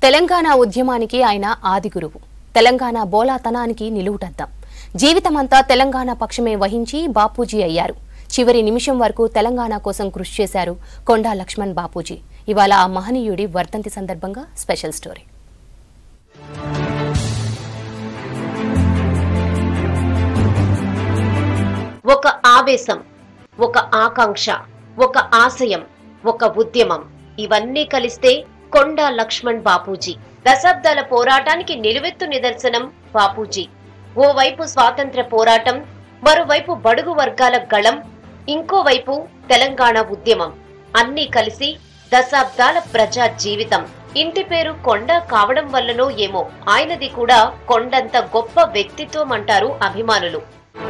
తెలంగాణ ఉద్యమానికి ఆయన ఆది గురువు తెలంగాణ బోలాతనానికి నిలువుటద్దం జీవితమంతా తెలంగాణ పక్షమే వహించి బాపూజీ అయ్యారు చివరి నిమిషం వరకు తెలంగాణ కోసం కృషి చేశారు కొండా లక్ష్మణ్ బాపూజీ ఇవాళ ఆ మహనీయుడి వర్ధంతి సందర్భంగా స్పెషల్ స్టోరీ ఒక ఆవేశం ఒక ఆకాంక్ష ఒక ఆశయం ఒక ఉద్యమం ఇవన్నీ కలిస్తే కొండా లక్ష్మణ్ బాపూజీ దశాబ్దాల పోరాటానికి నిలువెత్తు నిదర్శనం బాపూజీ ఓవైపు స్వాతంత్ర పోరాటం మరోవైపు బడుగు వర్గాల గళం ఇంకోవైపు తెలంగాణ ఉద్యమం అన్నీ కలిసి దశాబ్దాల ప్రజా జీవితం ఇంటి పేరు కొండ కావడం వల్లనో ఏమో ఆయనది కూడా కొండంత గొప్ప వ్యక్తిత్వం అంటారు అభిమానులు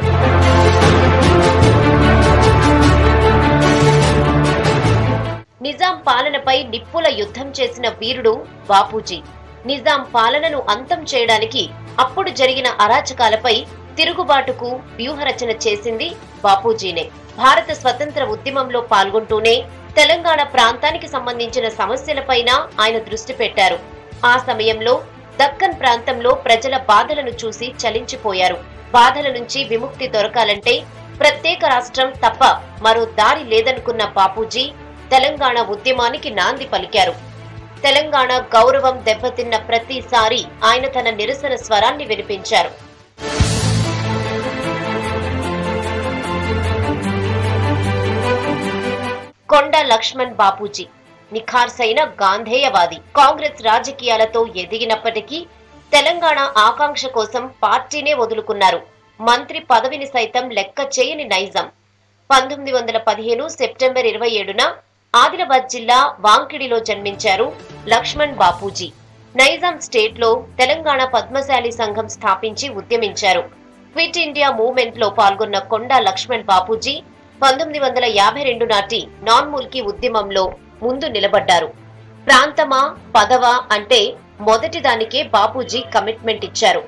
నిజాం పాలనపై నిప్పుల యుద్ధం చేసిన వీరుడు బాపూజీ నిజాం పాలనను అంతం చేయడానికి అప్పుడు జరిగిన అరాచకాలపై తిరుగుబాటుకు వ్యూహరచన చేసింది బాపూజీనే భారత స్వతంత్ర ఉద్యమంలో పాల్గొంటూనే తెలంగాణ ప్రాంతానికి సంబంధించిన సమస్యలపైన ఆయన దృష్టి పెట్టారు ఆ సమయంలో దక్కన్ ప్రాంతంలో ప్రజల బాధలను చూసి చలించిపోయారు బాధల నుంచి విముక్తి దొరకాలంటే ప్రత్యేక రాష్ట్రం తప్ప మరో దారి లేదనుకున్న బాపూజీ తెలంగాణ ఉద్యమానికి నాంది పలికారు తెలంగాణ గౌరవం దెబ్బతిన్న ప్రతిసారి ఆయన తన నిరసన స్వరాన్ని వినిపించారు కొండ లక్ష్మణ్ బాపూజీ నిఖార్సైన గాంధేయవాది కాంగ్రెస్ రాజకీయాలతో ఎదిగినప్పటికీ తెలంగాణ ఆకాంక్ష కోసం పార్టీనే వదులుకున్నారు మంత్రి పదవిని సైతం లెక్క చేయని నైజం పంతొమ్మిది వందల పదిహేను సెప్టెంబర్ ఇరవై ఏడున ఆదిలాబాద్ జిల్లా వాంకిడిలో జన్మించారు లక్ష్మణ్ బాపూజీ నైజాం స్టేట్ లో తెలంగాణ పద్మశాలి సంఘం స్థాపించి ఉద్యమించారు క్విట్ ఇండియా మూవ్మెంట్ లో పాల్గొన్న కొండా లక్ష్మణ్ బాపూజీ పంతొమ్మిది వందల యాభై రెండు నాటి నాన్ ముల్కీ ఉద్యమంలో ముందు నిలబడ్డారు ప్రాంతమా పదవా అంటే మొదటి దానికే బాపూజీ కమిట్మెంట్ ఇచ్చారు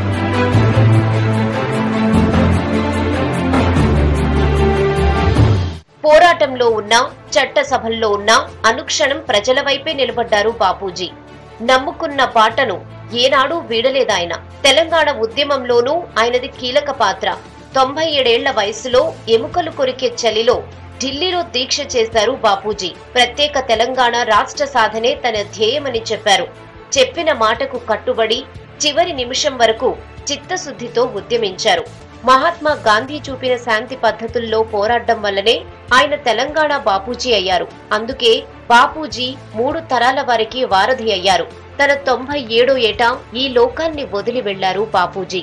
పోరాటంలో ఉన్న చట్టసభల్లో ఉన్న అనుక్షణం ప్రజల వైపే నిలబడ్డారు బాపూజీ నమ్ముకున్న బాటను ఏనాడూ వీడలేదాయన తెలంగాణ ఉద్యమంలోనూ ఆయనది కీలక పాత్ర తొంభై ఏడేళ్ల వయసులో ఎముకలు కొరికే చలిలో ఢిల్లీలో దీక్ష చేశారు బాపూజీ ప్రత్యేక తెలంగాణ రాష్ట్ర సాధనే తన ధ్యేయమని చెప్పారు చెప్పిన మాటకు కట్టుబడి చివరి నిమిషం వరకు చిత్తశుద్ధితో ఉద్యమించారు మహాత్మా గాంధీ చూపిన శాంతి పద్ధతుల్లో పోరాడడం వల్లనే ఆయన తెలంగాణ బాపూజీ అయ్యారు అందుకే బాపూజీ మూడు తరాల వారికి వారధి అయ్యారు తన తొంభై ఏడో ఏట ఈ లోకాన్ని వదిలి వెళ్లారు బాపూజీ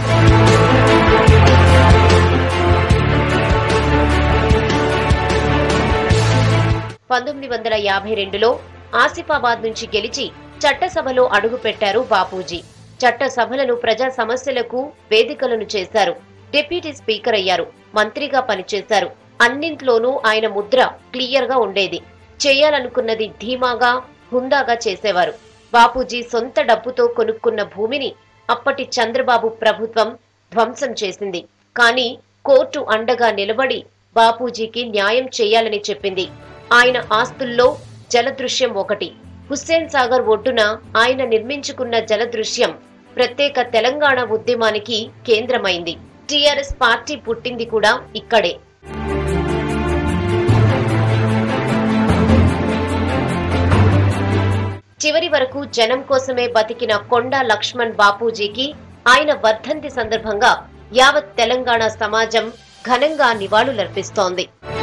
పంతొమ్మిది వందల యాభై రెండులో ఆసిఫాబాద్ నుంచి గెలిచి చట్టసభలో అడుగుపెట్టారు బాపూజీ చట్టసభలను ప్రజా సమస్యలకు వేదికలను చేశారు డిప్యూటీ స్పీకర్ అయ్యారు మంత్రిగా పనిచేశారు అన్నింట్లోనూ ఆయన ముద్ర క్లియర్ గా ఉండేది చేయాలనుకున్నది ధీమాగా హుందాగా చేసేవారు బాపూజీ సొంత డబ్బుతో కొనుక్కున్న భూమిని అప్పటి చంద్రబాబు ప్రభుత్వం ధ్వంసం చేసింది కానీ కోర్టు అండగా నిలబడి బాపూజీకి న్యాయం చేయాలని చెప్పింది ఆయన ఆస్తుల్లో జలదృశ్యం ఒకటి హుస్సేన్ సాగర్ ఒడ్డున ఆయన నిర్మించుకున్న జలదృశ్యం ప్రత్యేక తెలంగాణ ఉద్యమానికి కేంద్రమైంది టిఆర్ఎస్ పార్టీ పుట్టింది కూడా ఇక్కడే చివరి వరకు జనం కోసమే బతికిన కొండా లక్ష్మణ్ బాపూజీకి ఆయన వర్ధంతి సందర్భంగా యావత్ తెలంగాణ సమాజం ఘనంగా నివాళులర్పిస్తోంది